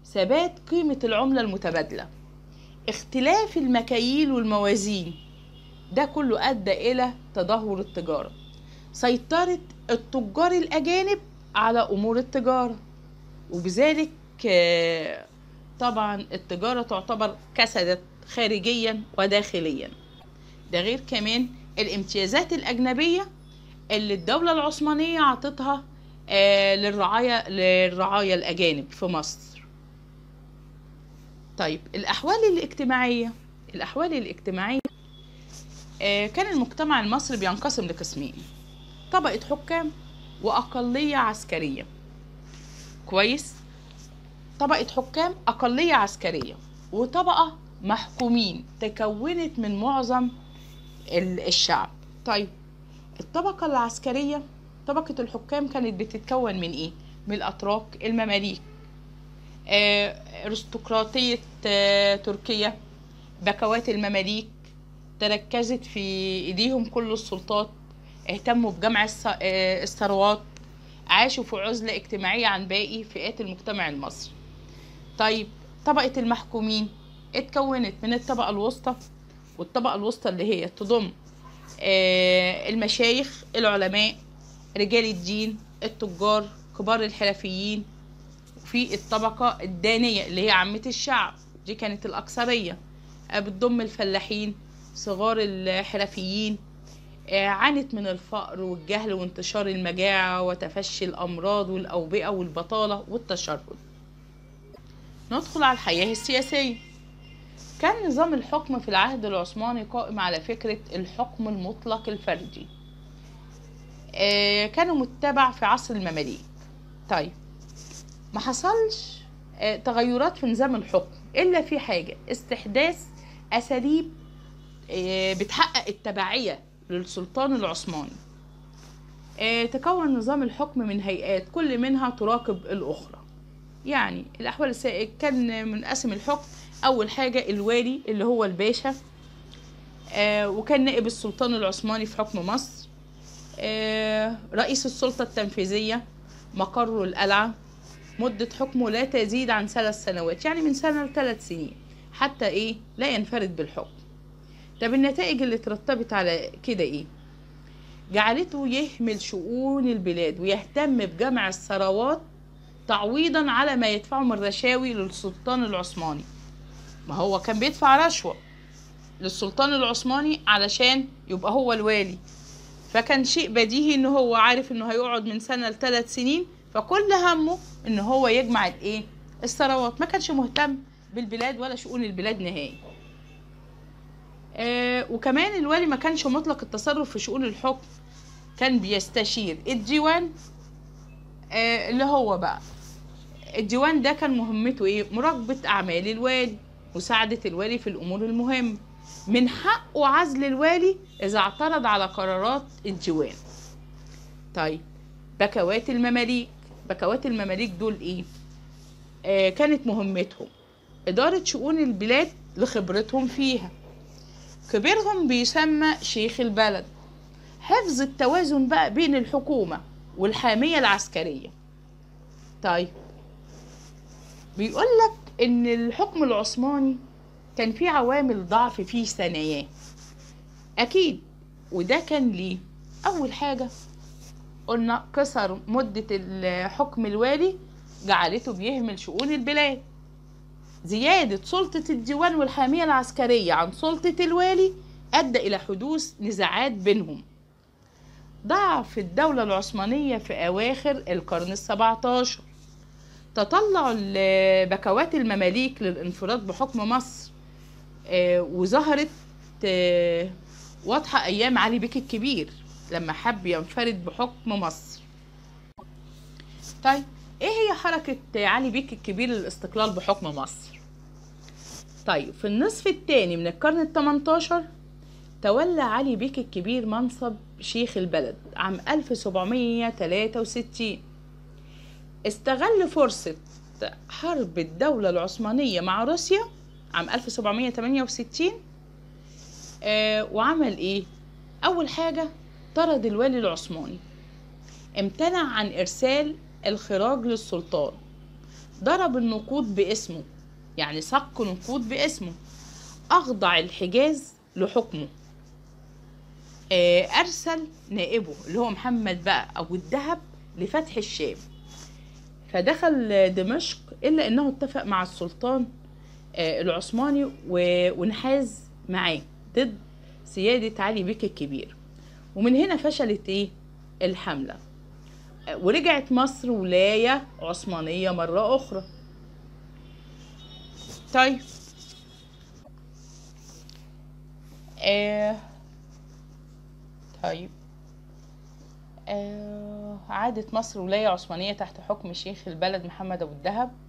ثبات قيمة العملة المتبادلة اختلاف المكاييل والموازين ده كله أدى إلى تدهور التجارة سيطرة التجار الأجانب على أمور التجارة وبذلك آه، طبعا التجارة تعتبر كسدت خارجيا وداخليا ده غير كمان الامتيازات الأجنبية اللي الدولة العثمانية عطتها آه، للرعاية للرعاية الأجانب في مصر طيب الأحوال الاجتماعية الأحوال الاجتماعية آه، كان المجتمع المصري بينقسم لقسمين طبقة حكام وأقلية عسكرية كويس طبقة حكام أقلية عسكرية وطبقة محكومين تكونت من معظم ال- الشعب طيب الطبقة العسكرية طبقة الحكام كانت بتتكون من إيه؟ من الأتراك المماليك آه، أرستقراطية آه، تركيا بكوات المماليك تركزت في إيديهم كل السلطات اهتموا بجمع الث- آه، الثروات عاشوا في عزلة اجتماعية عن باقي فئات المجتمع المصري طيب طبقة المحكومين اتكونت من الطبقة الوسطى والطبقة الوسطى اللي هي تضم آه، المشايخ العلماء رجال الدين التجار كبار الحرفيين وفي الطبقة الدانية اللي هي عامة الشعب دي كانت الأكثرية آه، بتضم الفلاحين صغار الحرفيين آه، عانت من الفقر والجهل وانتشار المجاعة وتفشي الأمراض والأوبئة والبطالة والتشرد ندخل على الحياة السياسية كان نظام الحكم في العهد العثماني قائم على فكرة الحكم المطلق الفردي آه، كانوا متبع في عصر المماليك طيب ما حصلش آه، تغيرات في نظام الحكم إلا في حاجة استحداث أساليب آه، بتحقق التبعية للسلطان العثماني آه، تكون نظام الحكم من هيئات كل منها تراقب الأخرى يعني الأحوال السائق كان منقسم الحكم أول حاجة الوالي اللي هو الباشا آه، وكان نائب السلطان العثماني في حكم مصر آه، رئيس السلطة التنفيذية مقره القلعة مدة حكمه لا تزيد عن ثلاث سنوات يعني من سنة لثلاث سنين حتى إيه لا ينفرد بالحكم طب النتائج اللي ترتبت على كده إيه جعلته يهمل شؤون البلاد ويهتم بجمع الثروات تعويضا على ما يدفعه من رشاوي للسلطان العثماني ما هو كان بيدفع رشوة للسلطان العثماني علشان يبقى هو الوالي فكان شيء بديهي ان هو عارف انه هيقعد من سنة لثلاث سنين فكل همه ان هو يجمع الايه الثروات ما كانش مهتم بالبلاد ولا شؤون البلاد نهائي آه وكمان الوالي ما كانش مطلق التصرف في شؤون الحكم كان بيستشير الديوان آه اللي هو بقى الديوان ده كان مهمته ايه مراقبة اعمال الوالي مساعدة الوالي في الامور المهمة من حقه عزل الوالي اذا اعترض على قرارات الديوان طيب بكوات المماليك بكوات المماليك دول ايه آه كانت مهمتهم إدارة شؤون البلاد لخبرتهم فيها كبيرهم بيسمى شيخ البلد حفظ التوازن بقى بين الحكومة والحامية العسكرية طيب بيقول لك ان الحكم العثماني كان فيه عوامل ضعف فيه ثناياه اكيد وده كان ليه اول حاجة قلنا كسر مدة الحكم الوالي جعلته بيهمل شؤون البلاد زيادة سلطة الديوان والحامية العسكرية عن سلطة الوالي أدى إلى حدوث نزاعات بينهم ضعف الدولة العثمانية في أواخر القرن السبعة عشر تطلع بكوات المماليك للانفراد بحكم مصر آه، وظهرت آه، واضحة أيام علي بيك الكبير لما حب ينفرد بحكم مصر طيب ايه هي حركة علي بيك الكبير للاستقلال بحكم مصر طيب في النصف الثاني من القرن الثمنتاشر تولى علي بيك الكبير منصب شيخ البلد عام 1763 استغل فرصة حرب الدولة العثمانية مع روسيا عام 1768 آه وعمل ايه اول حاجة طرد الوالي العثماني امتنع عن ارسال الخراج للسلطان ضرب النقود باسمه يعني صك نقود باسمه أخضع الحجاز لحكمه آه، أرسل نائبه اللي هو محمد بقى أبو الدهب لفتح الشام فدخل دمشق إلا أنه اتفق مع السلطان آه، العثماني و- ونحاز معاه ضد سيادة علي بك الكبير ومن هنا فشلت إيه الحملة آه، ورجعت مصر ولاية عثمانية مرة أخرى طيب آه طيب آه عادت مصر ولاية عثمانية تحت حكم شيخ البلد محمد أبو الدهب